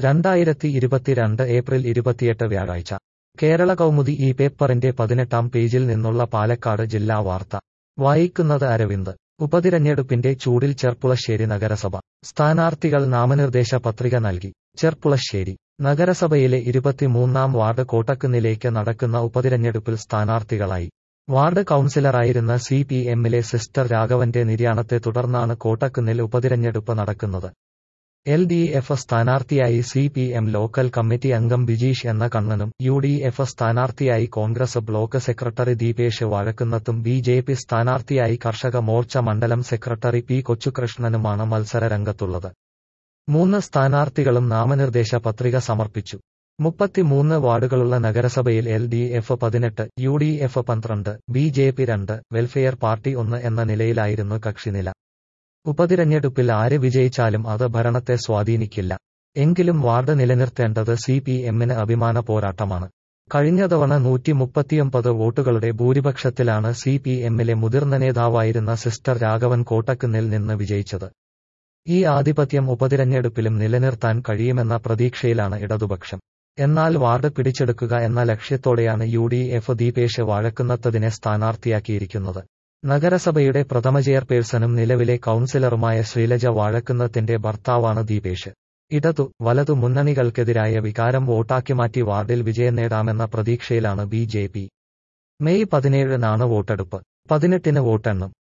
രണ്ടായിരത്തി ഇരുപത്തിരണ്ട് ഏപ്രിൽ ഇരുപത്തിയെട്ട് വ്യാഴാഴ്ച കേരള കൗമുദി ഈ പേപ്പറിന്റെ പതിനെട്ടാം പേജിൽ നിന്നുള്ള പാലക്കാട് ജില്ലാ വാർത്ത വായിക്കുന്നത് അരവിന്ദ് ഉപതിരഞ്ഞെടുപ്പിന്റെ ചൂടിൽ ചെർപ്പുളശ്ശേരി നഗരസഭ സ്ഥാനാർത്ഥികൾ നാമനിർദ്ദേശ പത്രിക നൽകി ചെർപ്പുളശ്ശേരി നഗരസഭയിലെ ഇരുപത്തിമൂന്നാം വാർഡ് കോട്ടക്കുന്നിലേക്ക് നടക്കുന്ന ഉപതിരഞ്ഞെടുപ്പിൽ സ്ഥാനാർത്ഥികളായി വാർഡ് കൌൺസിലറായിരുന്ന സി പി എമ്മിലെ സിസ്റ്റർ രാഘവന്റെ നിര്യാണത്തെ തുടർന്നാണ് കോട്ടക്കുന്നിൽ ഉപതിരഞ്ഞെടുപ്പ് നടക്കുന്നത് എൽ ഡി എഫ് സ്ഥാനാർത്ഥിയായി C P M local committee അംഗം ബിജീഷ് എന്ന കണ്ണനും യു ഡി എഫ് സ്ഥാനാർത്ഥിയായി കോൺഗ്രസ് ബ്ലോക്ക് സെക്രട്ടറി ദീപേഷ് വഴക്കുന്നത്തും ബി ജെ പി സ്ഥാനാർത്ഥിയായി കർഷക മോർച്ച മണ്ഡലം സെക്രട്ടറി പി കൊച്ചുകൃഷ്ണനുമാണ് മത്സര രംഗത്തുള്ളത് മൂന്ന് സ്ഥാനാർത്ഥികളും നാമനിർദ്ദേശ പത്രിക സമർപ്പിച്ചു മുപ്പത്തിമൂന്ന് വാർഡുകളുള്ള നഗരസഭയിൽ എൽ ഡി എഫ് പതിനെട്ട് യു ഡി എഫ് പന്ത്രണ്ട് ബി ജെ പി രണ്ട് വെൽഫെയർ പാർട്ടി ഒന്ന് എന്ന നിലയിലായിരുന്നു കക്ഷിനില ഉപതിരഞ്ഞെടുപ്പിൽ ആര് വിജയിച്ചാലും അത് ഭരണത്തെ സ്വാധീനിക്കില്ല എങ്കിലും വാർഡ് നിലനിർത്തേണ്ടത് സി പി എമ്മിന് അഭിമാന പോരാട്ടമാണ് കഴിഞ്ഞ തവണ നൂറ്റി മുപ്പത്തിയൊമ്പത് വോട്ടുകളുടെ ഭൂരിപക്ഷത്തിലാണ് സി പി എമ്മിലെ മുതിർന്ന നേതാവായിരുന്ന സിസ്റ്റർ രാഘവൻ കോട്ടക്കുന്നിൽ നിന്ന് വിജയിച്ചത് ഈ ആധിപത്യം ഉപതിരഞ്ഞെടുപ്പിലും നിലനിർത്താൻ കഴിയുമെന്ന പ്രതീക്ഷയിലാണ് ഇടതുപക്ഷം എന്നാൽ വാർഡ് പിടിച്ചെടുക്കുക എന്ന ലക്ഷ്യത്തോടെയാണ് യു ഡി എഫ് ദീപേഷ് വാഴക്കുന്നത്തതിനെ സ്ഥാനാർത്ഥിയാക്കിയിരിക്കുന്നത് നഗരസഭയുടെ പ്രഥമ ചെയർപേഴ്സണും നിലവിലെ കൌൺസിലറുമായ ശ്രീലജ വാഴക്കുന്നത്തിന്റെ ഭർത്താവാണ് ദീപേഷ് ഇടതു വലതു മുന്നണികൾക്കെതിരായ വികാരം വോട്ടാക്കി മാറ്റി വാർഡിൽ വിജയം നേടാമെന്ന പ്രതീക്ഷയിലാണ് ബി ജെ പി മെയ് പതിനേഴിനാണ് വോട്ടെടുപ്പ് പതിനെട്ടിന് വോട്ടെണ്ണും